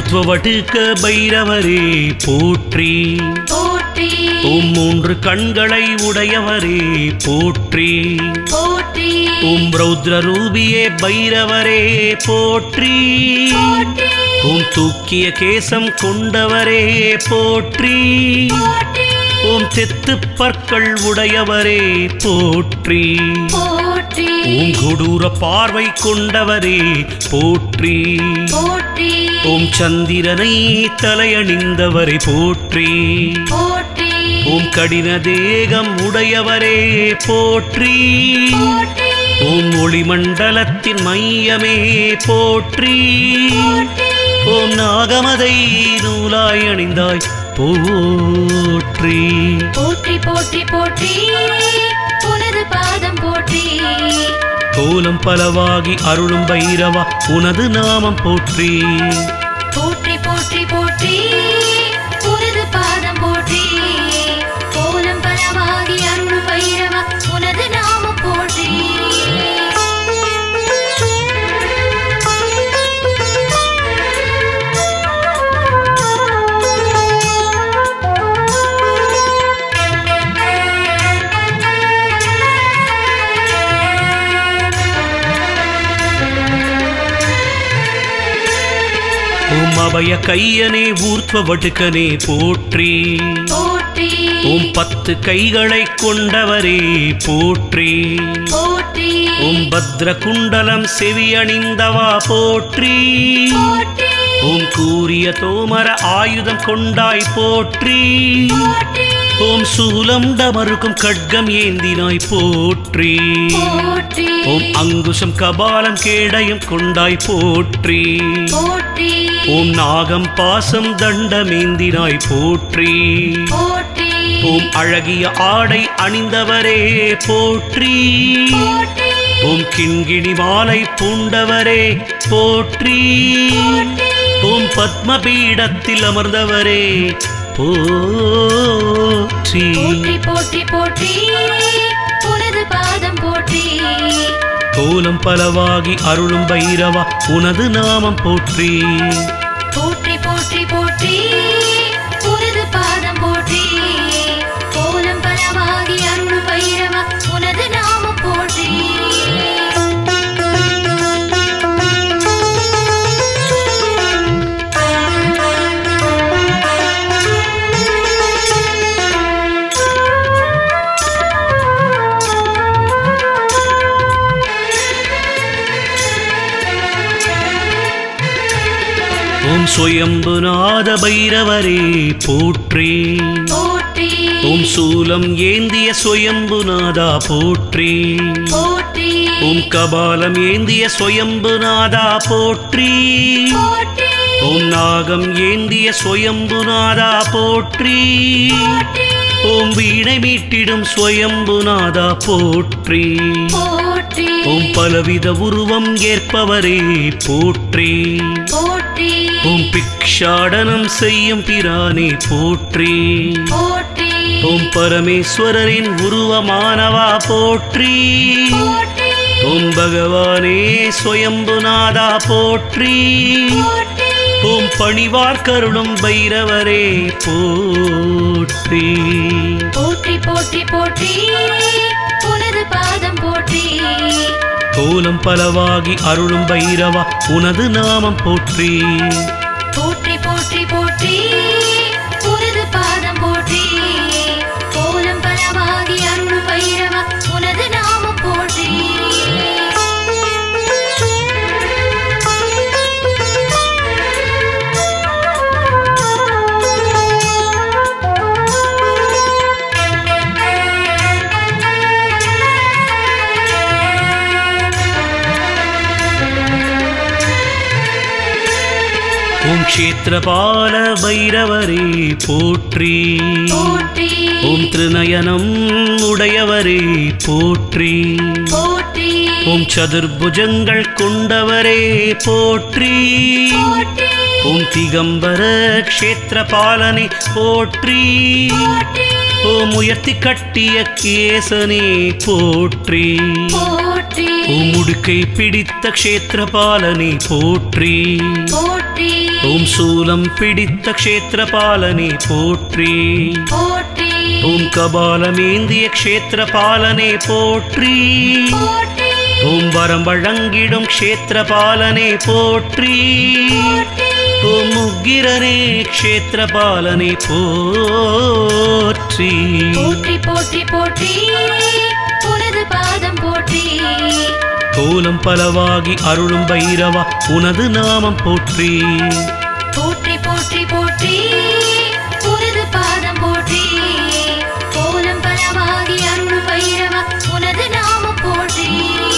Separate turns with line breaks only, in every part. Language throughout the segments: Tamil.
ஊர்த்வவடுக்க பைரவரே போற்றி
போற்றி
ஓம் மூன்று கண்களை உடையவரே போற்றி
போற்றி
ஓம் ரௌத்ர ரூபியே பைரவரே போற்றி
போற்றி
ஓம் தூக்கிய கேசம் கொண்டவரே போற்றி
போற்றி
ஓம் தெத்து பற்கள் உடையவரே போற்றி
போற்றி
ஓம் கொடூர பார்வை கொண்டவரே போற்றி
போற்றி
ஓம் சந்திரனை தலையணிந்தவரை போற்றி
போற்றி
ஓம் கடின தேகம் உடையவரே போற்றி
போற்றி
ஓம் ஒளிமண்டலத்தின் மையமே போற்றி
போற்றி
ஓம் நாகமதை நூலாய் அணிந்தாய் போற்றி
போற்றி போற்றி போற்றி உனது பாதம் போற்றி
கோலம் பலவாகி அருளும் பைரவா உனது நாமம் போற்றி
போற்றி போற்றி போற்றி உனது பாதம் போற்றி கோலம் பலவாகி அருள் பைரவா உனது நாமம் போற்றி
ஓம் அபய கையனே ஊர்த்வ வடுக்கனே போற்றி
போற்றி
ஓம் பத்து கைகளை கொண்டவரே போற்றி
போற்றி
ஓம் பத்ர குண்டலம் செவியணிந்தவா போற்றி
போற்றி
ஓம் கூறிய தோமர ஆயுதம் கொண்டாய் போற்றி
போற்றி
ஓம் சூலம் டமருக்கும் கட்கம் ஏந்தினாய் போற்றி
போற்றி
ஓம் அங்குஷம் கபாலம் கேடயம் கொண்டாய் போற்றி
போற்றி
ஓம் நாகம் பாசம் தண்டமேந்தினாய் போற்றி
போற்றி
ஓம் அழகிய ஆடை அணிந்தவரே போற்றி
போற்றி
ஓம் கிண்கிணி மாலை பூண்டவரே போற்றி ஓம் பத்ம பீடத்தில் அமர்ந்தவரே போற்றி
போற்றி போற்றி போற்றி உனது பாதம் போற்றி
கோலம் பலவாகி அருளும் பைரவா உனது நாமம் போற்றி
போற்றி போற்றி போற்றி உனது பாதம் போற்றி கோலம் பலவாகி அருள் பைரவா உனது நாமம் போற்றி
ஓம் சுயம்புநாத பைரவரே போற்றி
போற்றி
ஓம் சூலம் ஏந்திய சுயம்புநாதா போற்றி
போற்றி
ஓம் கபாலம் ஏந்திய சுயம்புநாதா போற்றி
போற்றி
ஓம் நாகம் ஏந்திய சுயம்புநாதா போற்றி ஓம் வீணை மீட்டிடும் சுயம்புநாதா போற்றி
போற்றி
ஓம் பலவித உருவம் ஏற்பவரே போற்றி
போற்றி
ஓம் பிக்ஷாடனம் செய்யும் பிரானே போற்றி
போற்றி
ஓம் பரமேஸ்வரரின் உருவமானவா போற்றி
போற்றி
ஓம் பகவானே சுயம்புநாதா போற்றி
போற்றி
ஓம் பணிவார் கருளும் பைரவரே போற்றி
போற்றி போற்றி போற்றி உனது பாதம் போற்றி
கோலம் பலவாகி அருளும் பைரவா உனது நாமம் போற்றி
போற்றி போற்றி போற்றி உனது பாதம் போற்றி கோலம் பலவாகி அருள் பைரவா உனது நாமம் போற்றி
ஓம் க்ஷேத்திரபால பைரவரே போற்றி
போற்றி
ஓம் திருநயனம் உடையவரே போற்றி
போற்றி
ஓம் சதுர்புஜங்கள் கொண்டவரே போற்றி ஓம் திகம்பர க்ஷேத்திரபாலனே போற்றி
போற்றி
ஓம் உயர்த்தி கட்டிய கேசனே போற்றி
போற்றி
ஓம் உடுக்கை பிடித்த க்ஷேத்திரபாலனே போற்றி
போற்றி
ஓம் சூலம் பிடித்த க்ஷேத்திரபாலனே போற்றி
போற்றி
ஓம் கபாலமேந்திய க்ஷேத்திரபாலனே போற்றி
போற்றி
ஓம் வரம் வழங்கிடும் க்ஷேத்திரபாலனே போற்றி ஓம் உக்கிரனே க்ஷேத்திரபாலனே போற்றி
போற்றி போற்றி போற்றி உனது பாதம் போற்றி
கோலம் பலவாகி அருளும் பைரவா உனது நாமம் போற்றி
போற்றி போற்றி போற்றி உனது பாதம் போற்றி கோலம் பலவாகி அருள் பைரவா உனது நாமம் போற்றி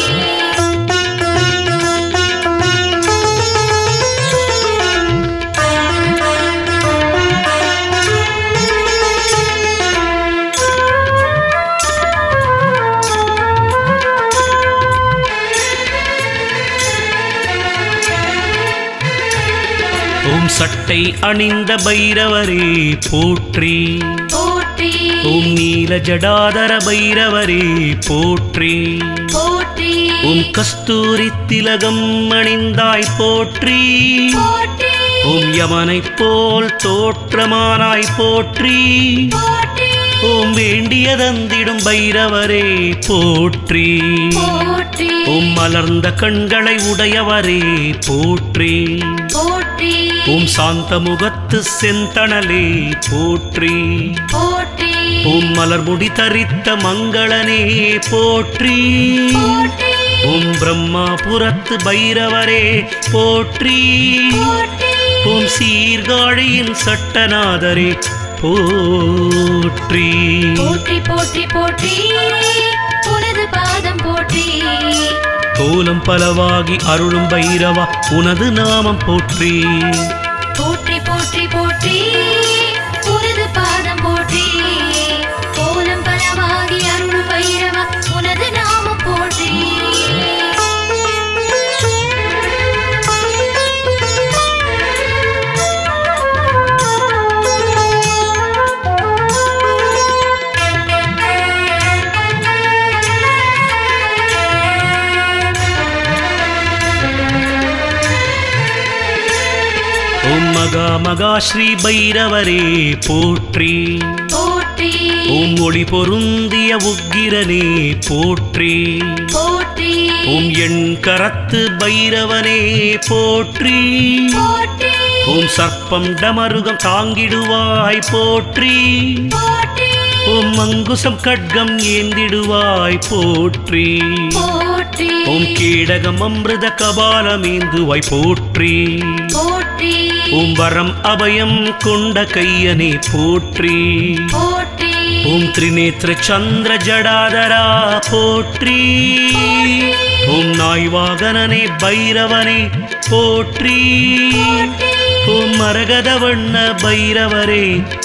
ஓம் சட்டை அணிந்த பைரவரே போற்றி
போற்றி
ஓம் நீல ஜடாதர பைரவரே போற்றி
போற்றி
ஓம் கஸ்தூரி திலகம் அணிந்தாய் போற்றி
போற்றி
ஓம் யமனைப் போல் தோற்றமானாய் போற்றி
போற்றி
ஓம் வேண்டியதந்திடும் பைரவரே போற்றி
போற்றி
ஓம் மலர்ந்த கண்களை உடையவரே போற்றி
போற்றி
ஓம் சாந்த முகத்து செந்தணலே போற்றி
போற்றி
ஓம் மலர்முடி தரித்த மங்களனே போற்றி
போற்றி
ஓம் பிரம்மாபுரத்து பைரவரே போற்றி
போற்றி
ஓம் சீர்காழியின் சட்டநாதரே போற்றி
போற்றி போற்றி போற்றி உனது பாதம் போற்றி
கோலம் பலவாகி அருளும் பைரவா உனது நாமம் போற்றி
போற்றி போற்றி போற்றி உனது பாதம் போற்றி கோலம் பலவாகி அருள் பைரவா உனது நாமம் போற்றி
ஓம் மகா மகா ஸ்ரீ பைரவரே போற்றி
போற்றி
ஓம் ஒளி பொருந்திய உக்கிரனே போற்றி
போற்றி
ஓம் எண் கரத்து பைரவனே போற்றி
போற்றி
ஓம் சர்ப்பம் டமருகம் தாங்கிடுவாய் போற்றி
போற்றி
ஓம் அங்குசம் கட்கம் ஏந்திடுவாய் போற்றி
போற்றி
ஓம் கீடகம் அமிர்த கபாலமேந்துவாய் போற்றி
போற்றி
ஓம் வரம் அபயம் கொண்ட கையனே போற்றி
போற்றி
ஓம் திரிநேத்திர சந்திர ஜடாதரா போற்றி ஓம் நாய்வாகனனே பைரவனே போற்றி ஓம் மரகத வண்ண பைரவரே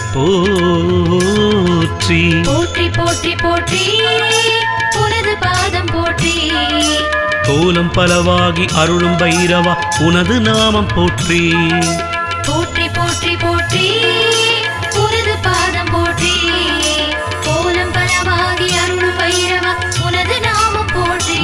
போற்றி
போற்றி போற்றி போற்றி உனது பாதம் போற்றி
கோலம் பலவாகி அருளும் பைரவா உனது நாமம் போற்றி
போற்றி போற்றி போற்றி உனது பாதம் போற்றி கோலம் பலவாகி அருள் பைரவா உனது நாமம் போற்றி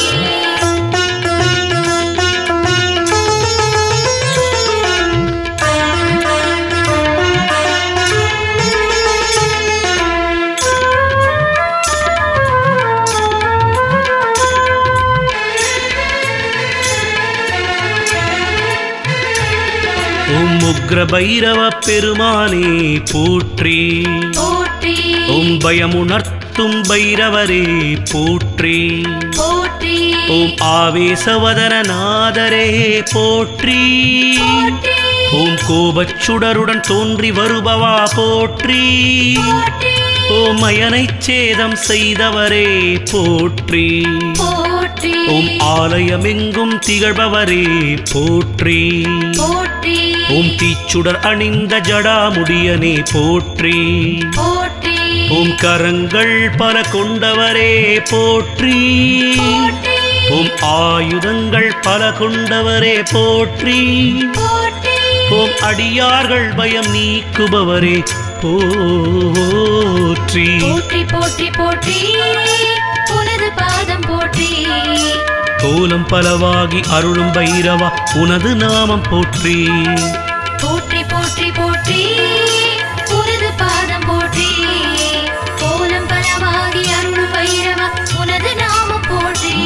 ஓம் உக்ர பைரவ பெருமானே போற்றி
போற்றி
ஓம் பயமுணர்த்தும் பைரவரே போற்றி
போற்றி
ஓம் ஆவேசவதன நாதரே போற்றி
போற்றி
ஓம் கோபச்சுடருடன் தோன்றி வருபவா போற்றி
போற்றி
ஓம் அயனைச் சேதம் செய்தவரே போற்றி
போற்றி
ஓம் ஆலயமெங்கும் திகழ்பவரே போற்றி
போற்றி
ஓம் தீச்சுடர் அணிந்த ஜடாமுடியனே போற்றி
போற்றி
ஓம் கரங்கள் பல கொண்டவரே போற்றி ஓம் ஆயுதங்கள் பல கொண்டவரே போற்றி
போற்றி
ஓம் அடியார்கள் பயம் நீக்குபவரே போற்றி
போற்றி போற்றி போற்றி உனது பாதம் போற்றி
கோலம் பலவாகி அருளும் பைரவா உனது நாமம் போற்றி
போற்றி போற்றி போற்றி உனது பாதம் போற்றி கோலம் பலவாகி அருள் பைரவா உனது நாமம் போற்றி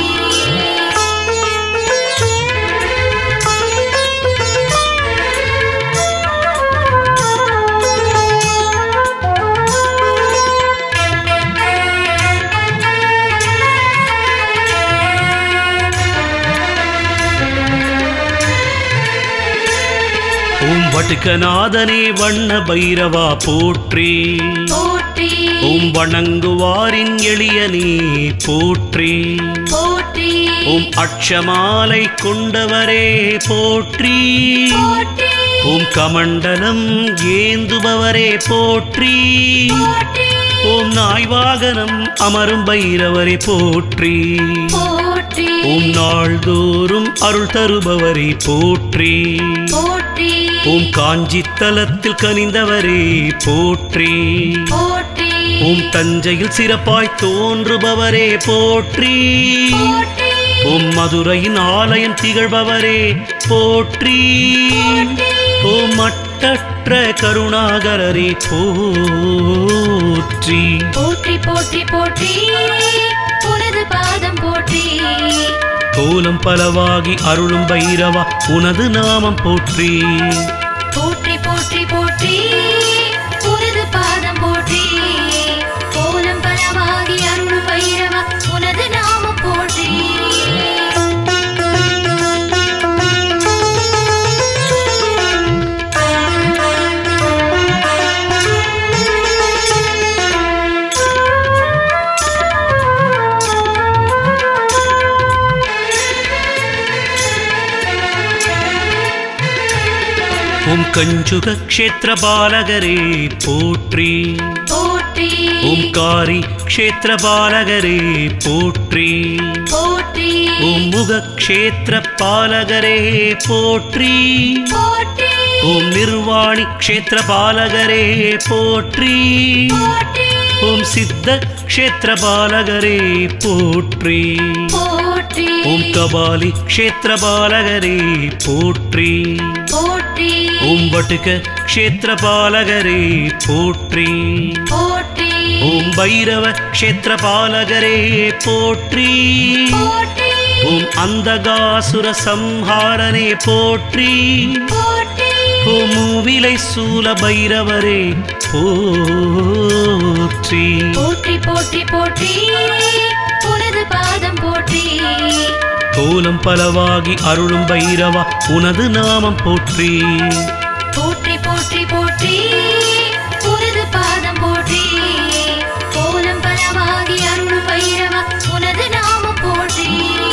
ஓம் வட்டுக்கநாதனே வண்ண பைரவா போற்றி
போற்றி
ஓம் வணங்குவாரின் எளியனே போற்றி
போற்றி
ஓம் அட்சமாலை கொண்டவரே போற்றி
போற்றி
ஓம் கமண்டலம் ஏந்துபவரே போற்றி
போற்றி
ஓம் நாய்வாகனம் அமரும் பைரவரே போற்றி
போற்றி
ஓம் நாள்தோறும் அருள் தருபவரே போற்றி
போற்றி
ஓம் காஞ்சி தலத்தில் கனிந்தவரே போற்றி
போற்றி
ஓம் தஞ்சையில் சிறப்பாய் தோன்றுபவரே போற்றி
போற்றி
ஓம் மதுரையின் ஆலயம் திகழ்பவரே போற்றி ஓம் மட்டற்ற கருணாகரரே போற்றி
போற்றி போற்றி போற்றி உனது பாதம் போற்றி
கோலம் பலவாகி அருளும் பைரவா உனது நாமம் போற்றி
போற்றி போற்றி போற்றி உனது பாதம் போற்றி கோலம் பலவாகி அருள் பைரவா உனது நாமம் போற்றி
ஓம் கஞ்சுக க்ஷேத்திர பாலகரே போற்றி
போற்றி
ஓம் காரி க்ஷேத்திர பாலகரே போற்றி
போற்றி
ஓம் முக க்ஷேத்திர பாலகரே போற்றி
போற்றி
ஓம் நிர்வாணி க்ஷேத்திர பாலகரே போற்றி
போற்றி
ஓம் சித்த க்ஷேத்திர பாலகரே போற்றி
போற்றி
ஓம் கபாலி க்ஷேத்திர பாலகரே போற்றி
போற்றி
ஓம் வட்டுக க்ஷேத்திர பாலகரே போற்றி
போற்றி
ஓம் பைரவ க்ஷேத்திர பாலகரே போற்றி
போற்றி
ஓம் அந்தகாசுர சம்ஹாரனே போற்றி
போற்றி
ஓம் மூவிலை சூல பைரவரே போற்றி
போற்றி போற்றி போற்றி உனது பாதம் போற்றி
கோலம் பலவாகி அருளும் பைரவா உனது நாமம் போற்றி
போற்றி போற்றி போற்றி உனது பாதம் போற்றி கோலம் பலவாகி அருள் பைரவா உனது நாமம் போற்றி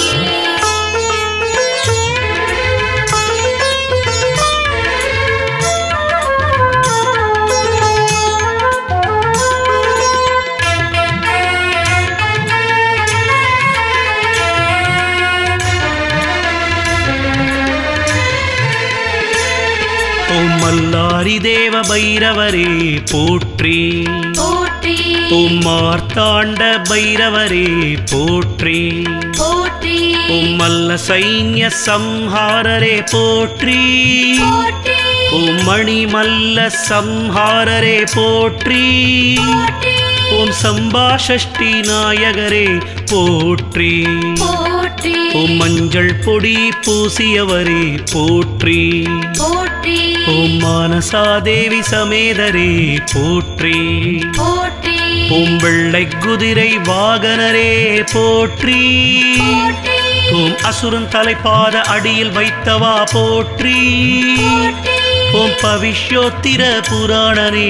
ஓம் மல்லாரி தேவ பைரவரே போற்றி
போற்றி
ஓம் மார்த்தாண்ட பைரவரே போற்றி
போற்றி
ஓம் மல்ல சைன்ய சம்ஹாரரே போற்றி
போற்றி
ஓம் மணி மல்ல சம்ஹாரரே போற்றி
போற்றி
ஓம் சம்பாஷஷ்டி நாயகரே போற்றி
போற்றி
ஓம் மஞ்சள் பொடி பூசியவரே போற்றி
போற்றி
ஓம் மானசாதேவி சமேதரே போற்றி
போற்றி
ஓம் வெள்ளை குதிரை வாகனரே போற்றி
போற்றி
ஓம் அசுரன் தலைப்பாத அடியில் வைத்தவா போற்றி ஓம் பவிஷ்யோத்திர புராணனே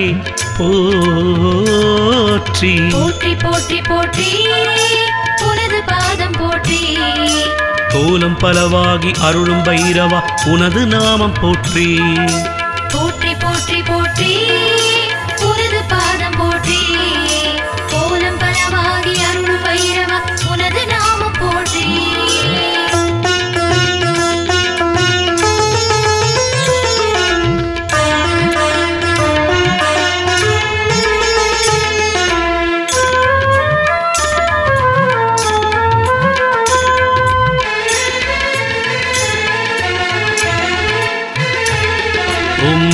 போற்றி
போற்றி போற்றி போற்றி உனது பாதம் போற்றி
கோலம் பலவாகி அருளும் பைரவா உனது நாமம் போற்றி
போற்றி போற்றி போற்றி உனது பாதம் போற்றி கோலம் பலவாகி அருள் பைரவா உனது நாமம் போற்றி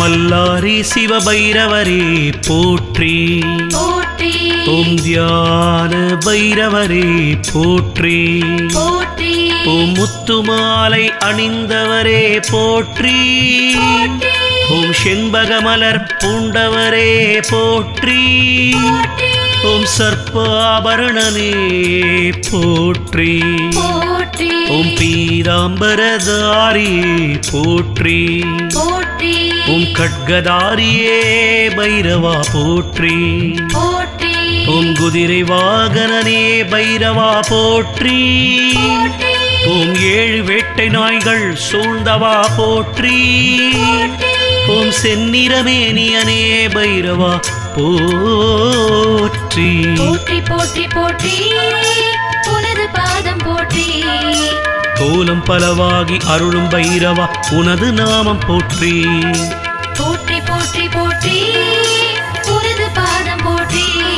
மல்லாரி சிவபைரவரே போற்றி
போற்றி
ஓம் தியான பைரவரே போற்றி
போற்றி
ஓம் முத்துமாலை அணிந்தவரே போற்றி ஓம் செண்பகமலர் பூண்டவரே போற்றி ஓம் சர்ப்பாபரணனே போற்றி
போற்றி
ஓம் பீதாம்பரதாரியே போற்றி
போற்றி
ஓம் கட்கதாரியே பைரவா போற்றி
போற்றி
ஓம் குதிரை வாகனனே பைரவா போற்றி ஓம் ஏழு வேட்டை நாய்கள் சூழ்ந்தவா போற்றி ஓம் செந்நிறமேனியனே பைரவா போற்றி
போற்றி போற்றி போற்றி உனது பாதம் போற்றி
கோலம் பலவாகி அருளும் பைரவா உனது நாமம் போற்றி
போற்றி போற்றி போற்றி உனது பாதம் போற்றி